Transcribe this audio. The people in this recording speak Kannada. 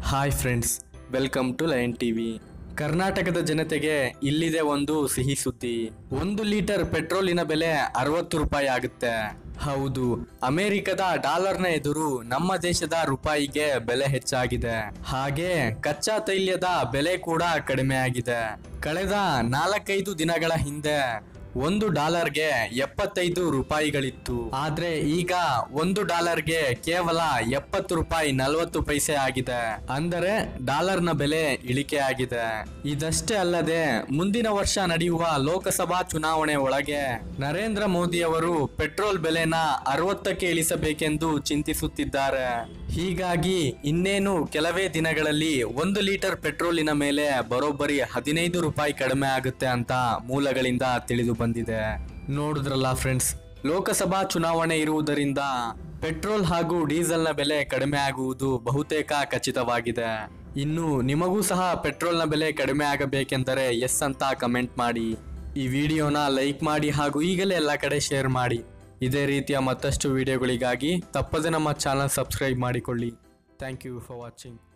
hi friends welcome to Lion TV ಕರ್ನಾಟಕದ ಜನತೆಗೆ ಇಲ್ಲಿದೆ ಒಂದು ಸಿಹಿ ಸುದ್ದಿ ಒಂದು ಲೀಟರ್ ಪೆಟ್ರೋಲಿನ ಬೆಲೆ ಅರವತ್ತು ರೂಪಾಯಿ ಆಗುತ್ತೆ ಹೌದು ಅಮೆರಿಕದ ಡಾಲರ್ನ ಎದುರು ನಮ್ಮ ದೇಶದ ರೂಪಾಯಿಗೆ ಬೆಲೆ ಹೆಚ್ಚಾಗಿದೆ ಹಾಗೆ ಕಚ್ಚಾ ತೈಲದ ಬೆಲೆ ಕೂಡ ಕಡಿಮೆ ಆಗಿದೆ ಕಳೆದ ನಾಲ್ಕೈದು ದಿನಗಳ ಹಿಂದೆ ಒಂದು ಡಾಲರ್ಗೆ ಎಪ್ಪತ್ತೈದು ರೂಪಾಯಿಗಳಿತ್ತು ಆದ್ರೆ ಈಗ ಒಂದು ಡಾಲರ್ಗೆ ಕೇವಲ ಎಪ್ಪತ್ತು ರೂಪಾಯಿ ನಲವತ್ತು ಪೈಸೆ ಆಗಿದೆ ಅಂದರೆ ಡಾಲರ್ನ ಬೆಲೆ ಇಳಿಕೆ ಆಗಿದೆ ಇದಷ್ಟೇ ಅಲ್ಲದೆ ಮುಂದಿನ ವರ್ಷ ನಡೆಯುವ ಲೋಕಸಭಾ ಚುನಾವಣೆ ಒಳಗೆ ನರೇಂದ್ರ ಮೋದಿ ಅವರು ಪೆಟ್ರೋಲ್ ಬೆಲೆನ ಅರವತ್ತಕ್ಕೆ ಇಳಿಸಬೇಕೆಂದು ಚಿಂತಿಸುತ್ತಿದ್ದಾರೆ ಹೀಗಾಗಿ ಇನ್ನೇನು ಕೆಲವೇ ದಿನಗಳಲ್ಲಿ ಒಂದು ಲೀಟರ್ ಪೆಟ್ರೋಲಿನ ಮೇಲೆ ಬರೋಬ್ಬರಿ ಹದಿನೈದು ರೂಪಾಯಿ ಕಡಿಮೆ ಆಗುತ್ತೆ ಅಂತ ಮೂಲಗಳಿಂದ ತಿಳಿದು ಬಂದಿದೆ ನೋಡಿದ್ರಲ್ಲ ಫ್ರೆಂಡ್ಸ್ ಲೋಕಸಭಾ ಚುನಾವಣೆ ಇರುವುದರಿಂದ ಪೆಟ್ರೋಲ್ ಹಾಗೂ ಡೀಸೆಲ್ನ ಬೆಲೆ ಕಡಿಮೆ ಆಗುವುದು ಬಹುತೇಕ ಖಚಿತವಾಗಿದೆ ಇನ್ನು ನಿಮಗೂ ಸಹ ಪೆಟ್ರೋಲ್ನ ಬೆಲೆ ಕಡಿಮೆ ಆಗಬೇಕೆಂದರೆ ಎಸ್ ಅಂತ ಕಮೆಂಟ್ ಮಾಡಿ ಈ ವಿಡಿಯೋನ ಲೈಕ್ ಮಾಡಿ ಹಾಗೂ ಈಗಲೇ ಎಲ್ಲ ಕಡೆ ಶೇರ್ ಮಾಡಿ ಇದೇ ರೀತಿಯ ಮತ್ತಷ್ಟು ವಿಡಿಯೋಗಳಿಗಾಗಿ ತಪ್ಪದೆ ನಮ್ಮ ಚಾನಲ್ ಸಬ್ಸ್ಕ್ರೈಬ್ ಮಾಡಿಕೊಳ್ಳಿ ಥ್ಯಾಂಕ್ ಯು ಫಾರ್ ವಾಚಿಂಗ್